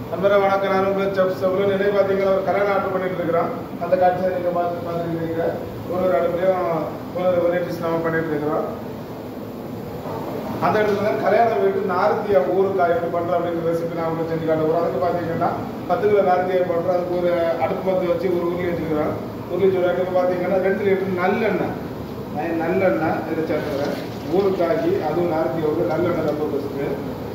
நண்பரே வணக்கம் நான் உங்கள் செஃப் செவ்வளோ நிறைய பார்த்தீங்கன்னா ஒரு கல்யாணம் ஆர்டர் பண்ணிட்டு இருக்கிறோம் அந்த காட்சியை நீங்கள் பார்த்து பார்த்துருக்கீங்க ஒரு ஒரு அடுப்புலையும் ஒரு ஒரு வெரைட்டிஸ் நம்ம பண்ணிட்டு இருக்கிறோம் அந்த இடத்துல தான் கல்யாணம் வீட்டு நாரத்தியா ஊறுக்காய் எப்படி பண்ணுறோம் அப்படிங்கிற ரெசிபி நான் உங்களுக்கு செஞ்சு காட்ட போகிறோம் அதுக்கு பார்த்தீங்கன்னா பத்து கிலோ நாரத்தியை பண்ணுறோம் அதுக்கு ஒரு அடுப்பு பத்து வச்சு ஒரு உருளி வச்சுக்கிறோம் உருளி சொல்லிட்டு பார்த்தீங்கன்னா ரெண்டு லிட்டர் நல்லெண்ணெய் நான் நல்லெண்ணெய் இதில் சேர்த்துக்கிறேன் ஊறுக்காய்க்கு அதுவும் நாரத்தி ஒரு நல்லெண்ணெய் ரொம்ப பெஸ்ட்டு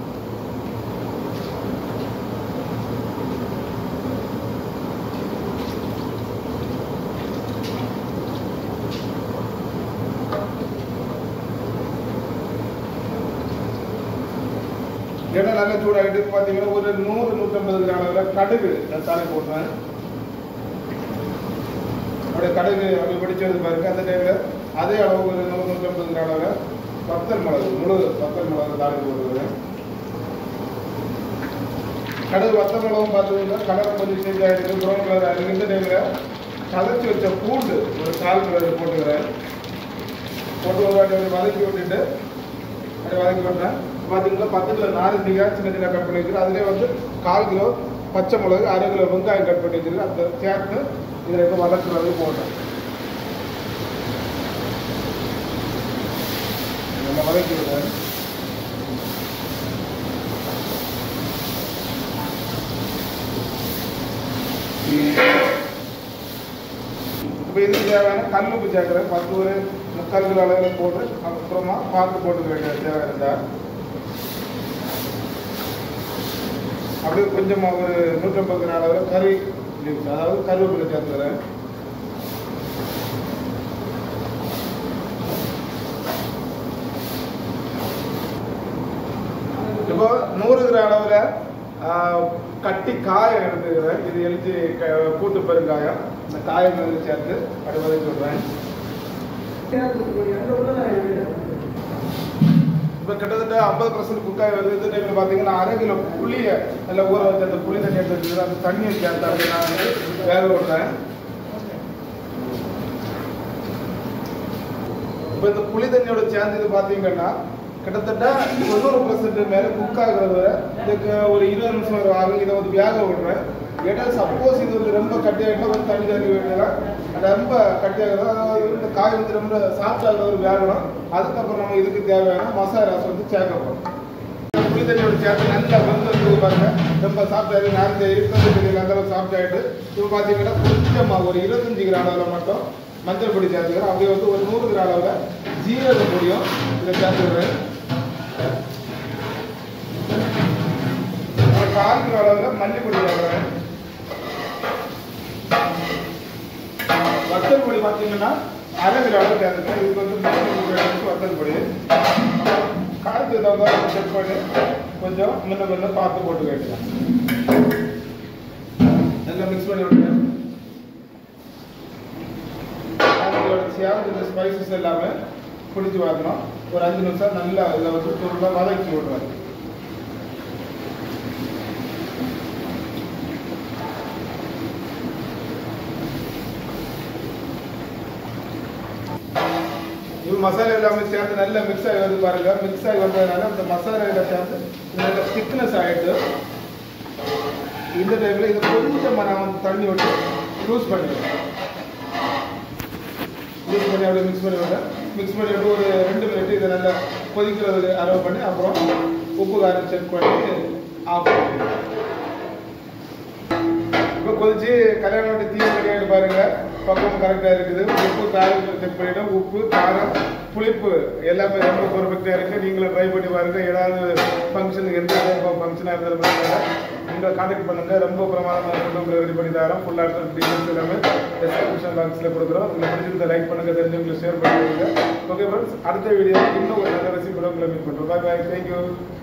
எண்ணெய் நல்லா சூடாகிட்டு பார்த்தீங்கன்னா ஒரு நூறு நூற்றம்பது கிராம் அளவில் கடுகு நான் தானே போடுறேன் அப்படியே கடுகு அப்படி பிடிச்சது பாருங்க அந்த டைமில் அதே அளவு ஒரு நூறு நூற்றம்பது கிராம் அளவில் பத்தல் மிளகு முழு பத்தல் மிளகு தாண்டி போடுவேன் கடுகு வத்த மிளகும் பார்த்தீங்கன்னா கலர் கொஞ்சம் சேஞ்ச் ஆகிருக்கு ப்ரௌன் கலர் ஆகிருக்கு இந்த டைமில் கதைச்சி வச்ச பூண்டு ஒரு கால் கலர் போட்டுக்கிறேன் போட்டு ஒரு வாட்டி அப்படி வதக்கி விட்டுட்டு அப்படி வதக்கி விட்டேன் பார்த்தீங்கன்னா பத்து கிலோ நாரஞ்சிக்காய் சின்ன சின்ன கட் பண்ணி வச்சிருக்கேன் அதிலே வந்து கால் கிலோ பச்சை மிளகு அரை கிலோ வெங்காயம் கட் பண்ணி வச்சிருக்கேன் அந்த சேர்த்து இது ரெண்டும் வதக்கு வந்து போட்டேன் நல்லா வதக்கி விடுறேன் இப்போ இதுக்கு தேவையான கல் உப்பு சேர்க்குறேன் பத்து ஒரு முக்கால் கிலோ அளவில் போட்டு அப்புறமா பார்த்து போட்டுக்க வேண்டிய தேவை இருந்தால் அப்படியே கொஞ்சமாக ஒரு நூற்றம்பது கிராம் அளவில் கறி லீவ்ஸ் அதாவது கருவேப்பிலை சேர்த்துக்கிறேன் இப்போ நூறு கிராம் அளவில் ஆஹ், கட்டி காயம் எடுத்துக்கிறேன் இது எழுதி கூட்டு பெருங்காயம் இந்த காயம் வந்து சேர்த்து அப்படி வதக்கி விடுறேன் இப்போ கிட்டத்தட்ட ஐம்பது பர்சன்ட் குக்காய் வருது இந்த டைமில் பார்த்தீங்கன்னா அரை கிலோ புளியை நல்லா ஊற வச்சு அந்த புளி தண்ணி எடுத்து வச்சுக்கிறேன் அந்த தண்ணியை சேர்த்து அப்படி நான் வந்து வேக விடுறேன் இப்போ இந்த புளி தண்ணியோட சேர்ந்து இது பார்த்தீங்கன்னா கிட்டத்தட்ட தொண்ணூறு பர்சன்ட் மேலே குக் ஆகுறது வரை இதுக்கு ஒரு இருபது நிமிஷம் வரை ஆகும் இதை வந்து வேக விடுறேன் ஏன்னா சப்போஸ் இது வந்து ரொம்ப கட்டியாகிட்டா கொஞ்சம் தண்ணி தண்ணி வேண்டியதான் அது ரொம்ப கட்டியாகிறது அதாவது இந்த காய் வந்து ரொம்ப சாஃப்ட் ஆகிறது வேகணும் அதுக்கப்புறம் நம்ம இதுக்கு தேவையான மசாலா வந்து சேர்க்க போகிறோம் புளி தண்ணியோட சேர்த்து நல்லா வெந்து வந்து பாருங்க ரொம்ப சாஃப்ட் ஆகிடுது நாலு இருக்கிறது தெரியல அந்த அளவுக்கு சாஃப்ட் ஆகிட்டு இப்போ பார்த்தீங்கன்னா கொஞ்சமாக ஒரு இருபத்தஞ்சு கிராம் அளவில் மட்டும் மஞ்சள் பொடி சேர்த்துக்கிறேன் அப்படியே வந்து ஒரு நூறு கிராம் அளவில் ஜீரக பொடியும் இதை சேர்த்துக்கிறேன் ஒரு கால் கிலோ அளவில் மல்லிப்பொடி சேர்க்குறேன் வத்தல் பொடி பார்த்தீங்கன்னா அரை கிலோ அளவு சேர்த்துக்கிறேன் இதுக்கு வந்து மூணு கிலோ அளவுக்கு வத்தல் பொடி காரத்துக்கு தகுந்த மாதிரி செக் பண்ணி கொஞ்சம் முன்ன முன்ன பார்த்து போட்டு கேட்டுக்கலாம் நல்லா மிக்ஸ் பண்ணி விட்டுருங்க அதோட சேர்ந்து இந்த ஸ்பைசஸ் எல்லாமே பிடிச்சி வரணும் ஒரு அஞ்சு நிமிஷம் நல்லா இதில் வந்து தூளாக வதக்கி விடுவாங்க இது மசாலா எல்லாமே சேர்ந்து நல்லா மிக்ஸ் ஆகி வந்து பாருங்க மிக்ஸ் ஆகி வந்ததுனால அந்த மசாலா எல்லாம் சேர்ந்து இது நல்ல திக்னஸ் ஆகிட்டு இந்த டைமில் இது கொஞ்சம் நான் வந்து தண்ணி விட்டு லூஸ் பண்ணிடுவேன் லூஸ் பண்ணி அப்படியே மிக்ஸ் பண்ணி விட்டேன் மிக்ஸ் பண்ணி விட்டு ஒரு ரெண்டு மினிட் இதை நல்லா கொதிக்கிறதுக்கு அரவ் பண்ணி அப்புறம் உப்பு காரம் செக் பண்ணி ஆஃப் பண்ணிடுவேன் இப்போ கொதிச்சு கல்யாணம் வீட்டு தீ ரெடியாகிட்டு பாருங்க பக்கம் கரெக்டாக இருக்குது உப்பு காரம் செக் பண்ணிட்டோம் உப்பு காரம் புளிப்பு எல்லாமே ரொம்ப பர்ஃபெக்டாக இருக்குது நீங்களும் ட்ரை பண்ணி பாருங்க ஏதாவது ஃபங்க்ஷனுக்கு எந்த டைப் ஆஃப் ஃபங்க்ஷனாக இருந்தாலும் பரவாயில்ல உங்களை காண்டாக்ட் பண்ணுங்க ரொம்ப பிரமாதமாக இருக்கு உங்களை ரெடி பண்ணி தரோம் ஃபுல் அட்ரஸ் டீட்டெயில்ஸ் எல்லாமே டிஸ்கிரிப்ஷன் பாக்ஸில் கொடுக்குறோம் உங்களுக்கு பிடிச்சிருந்த லைக் பண்ணுங்க தெரிஞ்சவங்களுக்கு ஷேர் பண்ணுங்க ஓகே ஃப்ரெண்ட்ஸ் அடுத்த வீடியோ இன்னும் ஒரு நல்ல ரெசிபி உங்களை மீட் பண்ணுறோம் பாய் பாய் தேங்க்யூ